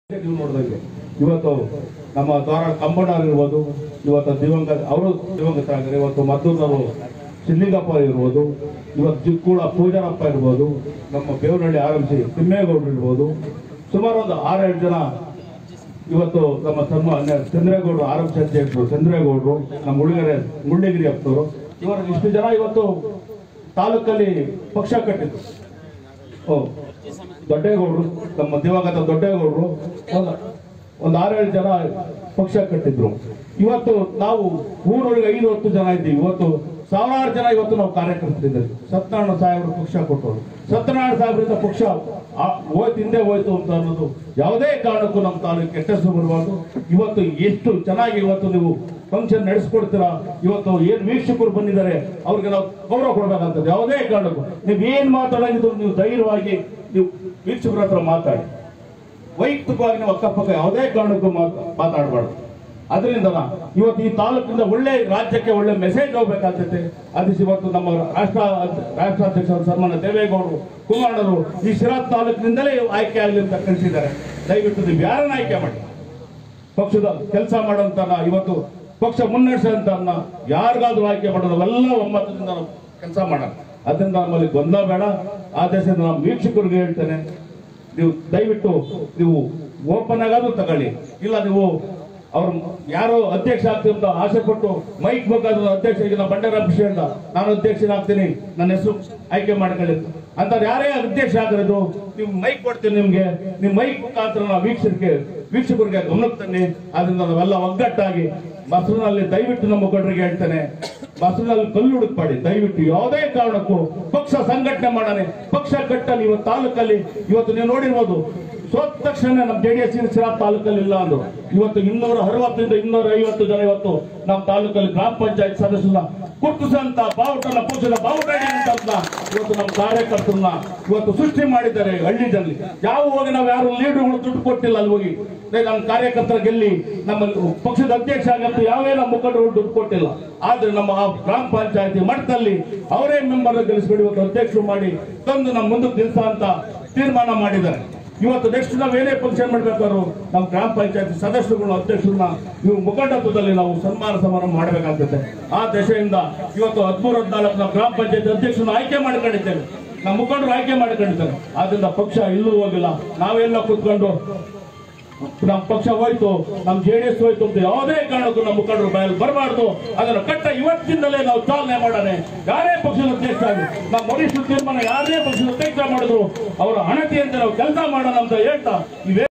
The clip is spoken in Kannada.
ನೀವು ನೋಡಿದಂಗೆ ಇವತ್ತು ನಮ್ಮ ದ್ವಾರ ಕಂಬಣ್ಣವ್ರು ಇರ್ಬೋದು ಇವತ್ತು ದಿವಂಗತ ಅವರು ದಿವಂಗತರಾಗಿದ್ದಾರೆ ಇವತ್ತು ಮದ್ದೂರವರು ಸಿದ್ಲಿಂಗಪ್ಪ ಇರ್ಬೋದು ಇವತ್ತು ಚಿಕ್ಕೂಳ ಪೂಜಾರಪ್ಪ ಇರ್ಬೋದು ನಮ್ಮ ಬೇವನಹಳ್ಳಿ ಆರಂಭಿಸಿ ತಿಮ್ಮೇಗೌಡರು ಇರ್ಬೋದು ಸುಮಾರು ಒಂದು ಆರೇಳು ಜನ ಇವತ್ತು ನಮ್ಮ ಸನ್ಮಾನ್ಯ ಚಂದ್ರೇಗೌಡರು ಆರಂಭಿಸಿ ಅಧ್ಯಕ್ಷರು ಚಂದ್ರೇಗೌಡರು ನಮ್ಮ ಉಳಿಗೆರೆ ಮುಳ್ಳಿಗಿರಿ ಅಪ್ಪನವರು ಇವರು ಇಷ್ಟು ಜನ ಇವತ್ತು ತಾಲೂಕಲ್ಲಿ ಪಕ್ಷ ಕಟ್ಟಿದ್ರು ಓ ದೊಡ್ಡೇಗೌಡರು ನಮ್ಮ ದಿವಂಗತ ದೊಡ್ಡೇಗೌಡರು ಒಂದು ಒಂದು ಆರೇಳು ಜನ ಪಕ್ಷ ಕಟ್ಟಿದ್ರು ಇವತ್ತು ನಾವು ಊರೊಳಗೆ ಐದು ಹತ್ತು ಜನ ಇದ್ದೀವಿ ಇವತ್ತು ಸಾವಿರಾರು ಜನ ಇವತ್ತು ನಾವು ಕಾರ್ಯಕರ್ತರಿದ್ದೀವಿ ಸತ್ಯನಾರಾಯಣ ಸಾಹೇಬರು ಪಕ್ಷ ಕೊಟ್ಟರು ಸತ್ಯನಾರಾಯಣ ಸಾಹೇಬರಿಂದ ಪಕ್ಷ ಆ- ಹೋಯ್ತು ಹಿಂದೆ ಹೋಯ್ತು ಅಂತ ಅನ್ನೋದು ಯಾವುದೇ ಕಾರಣಕ್ಕೂ ನಮ್ಮ ತಾಲೂಕು ಕೆಟ್ಟ ಹೆಸರು ಬರಬಾರ್ದು ಇವತ್ತು ಎಷ್ಟು ಚೆನ್ನಾಗಿ ಇವತ್ತು ನೀವು ಫಂಕ್ಷನ್ ನಡೆಸ್ಕೊಡ್ತೀರಾ ಇವತ್ತು ಏನ್ ವೀಕ್ಷಕರು ಬಂದಿದ್ದಾರೆ ಅವ್ರಿಗೆ ನಾವು ಗೌರವ ಕೊಡ್ಬೇಕಂತದ್ದು ಯಾವುದೇ ಕಾರಣಕ್ಕೂ ನೀವು ಏನ್ ಮಾತಾಡೋದು ನೀವು ಧೈರ್ಯವಾಗಿ ನೀವು ವೀಕ್ಷಕರ ಹತ್ರ ಮಾತಾಡಿ ವೈಯಕ್ತಿಕವಾಗಿ ನೀವು ಅಕ್ಕಪಕ್ಕ ಯಾವುದೇ ಕಾರಣಕ್ಕೂ ಮಾತ್- ಮಾತಾಡಬಾರ್ದು ಅದರಿಂದ ಇವತ್ತು ಈ ತಾಲೂಕಿಂದ ಒಳ್ಳೆ ರಾಜ್ಯಕ್ಕೆ ಒಳ್ಳೆ ಮೆಸೇಜ್ ಹೋಗ್ಬೇಕಾಗ್ತೈತೆ ಅದಕ್ಕೆ ಇವತ್ತು ನಮ್ಮ ರಾಷ್ಟ್ರ ರಾಷ್ಟ್ರಾಧ್ಯಕ್ಷರು ಸನ್ಮಾನ ದೇವೇಗೌಡರು ಕುಮಾರಣ್ಣರು ಈ ಶಿರಾ ತಾಲೂಕಿನಿಂದಲೇ ಆಯ್ಕೆ ಆಗಲಿ ಅಂತ ಕಳಿಸಿದ್ದಾರೆ ದಯವಿಟ್ಟು ನೀವು ಯಾರನ್ನ ಆಯ್ಕೆ ಮಾಡಿ ಪಕ್ಷದ ಕೆಲಸ ಮಾಡೋಂತ ಇವತ್ತು ಪಕ್ಷ ಮುನ್ನಡೆಸೋಂತ ಯಾರಿಗಾದ್ರೂ ಆಯ್ಕೆ ಮಾಡೋದು ಅವೆಲ್ಲ ಒಮ್ಮತದಿಂದ ನಾವು ಕೆಲಸ ಮಾಡೋಣ ಅದರಿಂದ ನಮ್ಮಲ್ಲಿ ಗೊಂದಲ ಬೇಡ ಆ ದೇಶದಿಂದ ನಾವು ವೀಕ್ಷಕರಿಗೆ ಹೇಳ್ತೇನೆ ನೀವು ದಯವಿಟ್ಟು ನೀವು ಓಪನ್ ಆಗಾದ್ರೂ ತಗೊಳ್ಳಿ ಇಲ್ಲ ನೀವು ಅವ್ರು ಯಾರೋ ಅಧ್ಯಕ್ಷ ಆಗ್ತೀವಿ ಅಂತ ಆಸೆ ಪಟ್ಟು ಮೈಕ್ ಬೇಕಾದ್ರೆ ಅಧ್ಯಕ್ಷ ಈಗ ನಮ್ಮ ಬಂಡಾರ ಅಂತ ನಾನು ಅಧ್ಯಕ್ಷನಾಗ್ತೀನಿ ನನ್ನ ಹೆಸರು ಆಯ್ಕೆ ಮಾಡ್ಕೊಳ್ಳಿ ಅಂತ ಯಾರೇ ಅಧ್ಯಕ್ಷ ಆಗಿರೋದು ನೀವು ಮೈಕ್ ಕೊಡ್ತೀನಿ ನಿಮ್ಗೆ ನಿಮ್ ಮೈಕ್ ಮುಖಾಂತರ ನಾವು ವೀಕ್ಷಕರಿಗೆ ವೀಕ್ಷಕರಿಗೆ ಗಮನಕ್ಕೆ ತನ್ನಿ ಅದರಿಂದ ನಾವೆಲ್ಲ ಒಗ್ಗಟ್ಟಾಗಿ ಮಸೂರಿನಲ್ಲಿ ದಯವಿಟ್ಟು ನಮ್ಮ ಮುಖಂಡರಿಗೆ ಹೇಳ್ತೇನೆ ಮಸೂರಿನಲ್ಲಿ ಕಲ್ಲು ಹುಡುಕ್ಪಾಡಿ ದಯವಿಟ್ಟು ಯಾವುದೇ ಕಾರಣಕ್ಕೂ ಪಕ್ಷ ಸಂಘಟನೆ ಮಾಡೋಣ ಪಕ್ಷ ಕಟ್ಟಲ್ಲಿ ಇವತ್ತು ತಾಲೂಕಲ್ಲಿ ಇವತ್ತು ನೀವು ನೋಡಿರ್ಬೋದು ಸೋತ ತಕ್ಷಣ ನಮ್ಮ ಜೆ ಡಿ ಎಸ್ ಸಿರಾ ತಾಲೂಕಲ್ಲಿ ಇಲ್ಲ ಅಂದ್ರು ಇವತ್ತು ಇನ್ನೂರ ಅರವತ್ತರಿಂದ ಇನ್ನೂರ ಐವತ್ತು ಜನ ಇವತ್ತು ನಮ್ಮ ತಾಲೂಕಲ್ಲಿ ಗ್ರಾಮ ಪಂಚಾಯತ್ ಸದಸ್ಯರನ್ನ ಗುರುತಿಸಂತ ಬಾವುಟನ ಪಕ್ಷದ ಬಾವುಟ ಹಿಡಿಯುವಂತ ಇವತ್ತು ನಮ್ಮ ಕಾರ್ಯಕರ್ತರನ್ನ ಇವತ್ತು ಸೃಷ್ಟಿ ಮಾಡಿದ್ದಾರೆ ಹಳ್ಳಿ ಜನರಲ್ಲಿ ಯಾವ ಹೋಗಿ ನಾವು ಯಾರು ಲೀಡರ್ಗಳು ದುಡ್ಡು ಕೊಟ್ಟಿಲ್ಲ ಅಲ್ಲಿ ಹೋಗಿ ಲೇ, ನಮ್ಮ ಕಾರ್ಯಕರ್ತರ ಗೆಲ್ಲಿ ನಮ್ಮ ಪಕ್ಷದ ಅಧ್ಯಕ್ಷ ಆಗಂತ ಯಾವೇ ನಮ್ಮ ಮುಖಂಡರು ದುಡ್ಡು ಕೊಟ್ಟಿಲ್ಲ ಆದ್ರೆ ನಮ್ಮ ಆ ಗ್ರಾಮ ಪಂಚಾಯತಿ ಮಟ್ಟದಲ್ಲಿ ಅವರೇ ಮೆಂಬರ್ ಗೆಲ್ಲಿಸ್ಕೊಂಡು ಇವತ್ತು ಅಧ್ಯಕ್ಷರು ಮಾಡಿ ತಂದು ನಮ್ಮ ಮುಂದಕ್ಕೆ ನಿಲ್ಸ ಅಂತ ತೀರ್ಮಾನ ಮಾಡಿದ್ದಾರೆ ಇವತ್ತು ನೆಕ್ಸ್ಟ್ ನಾವು ಏನೇ ಫಂಕ್ಷನ್ ಮಾಡ್ಬೇಕಾದ್ರು ನಮ್ಮ ಗ್ರಾಮ ಪಂಚಾಯತ್ ಸದಸ್ಯರುಗಳು ಅಧ್ಯಕ್ಷರನ್ನ ಇವು ಮುಖಂಡತ್ವದಲ್ಲಿ ನಾವು ಸನ್ಮಾನ ಸಮಾರಂಭ ಮಾಡಬೇಕಾಗ್ತದೆ ಆ ದಶೆಯಿಂದ ಇವತ್ತು ಹದಿಮೂರು ಹದಿನಾಲ್ಕು ನಾವು ಗ್ರಾಮ ಪಂಚಾಯತ್ ಅಧ್ಯಕ್ಷರನ್ನ ಆಯ್ಕೆ ಮಾಡ್ಕೊಂಡಿದ್ದೇವೆ ನಮ್ಮ ಮುಖಂಡರು ಆಯ್ಕೆ ಮಾಡ್ಕೊಂಡಿದ್ದಾರೆ ಆದ್ರಿಂದ ಪಕ್ಷ ಇಲ್ಲೂ ಹೋಗಿಲ್ಲ ನಾವೆಲ್ಲ ಕೂತ್ಕೊಂಡು ನಮ್ಮ ಪಕ್ಷ ಹೋಯ್ತು ನಮ್ಮ ಜೆ ಡಿ ಎಸ್ ಹೋಯ್ತು ಅಂತ ಯಾವುದೇ ಕಾರಣಕ್ಕೂ ನಮ್ಮ ಮುಖಂಡರು ಬಾಯಲ್ಲಿ ಬರಬಾರ್ದು ಅದನ್ನು ಕಟ್ಟ ಇವತ್ತಿಂದಲೇ ನಾವು ಚಾಲನೆ ಮಾಡೋಣ ಯಾರೇ ಪಕ್ಷದ ಅಧ್ಯಕ್ಷ ಆಗಲಿ ನಮ್ಮ ವರಿಷ್ಠ ತೀರ್ಮಾನ ಯಾರೇ ಪಕ್ಷದ ಅಧ್ಯಕ್ಷ ಮಾಡಿದ್ರು ಅವರ ಹಣತೆಯಂತೆ ನಾವು ಕೆಲಸ ಮಾಡೋಣ ಅಂತ ಹೇಳ್ತಾ ಇವೇ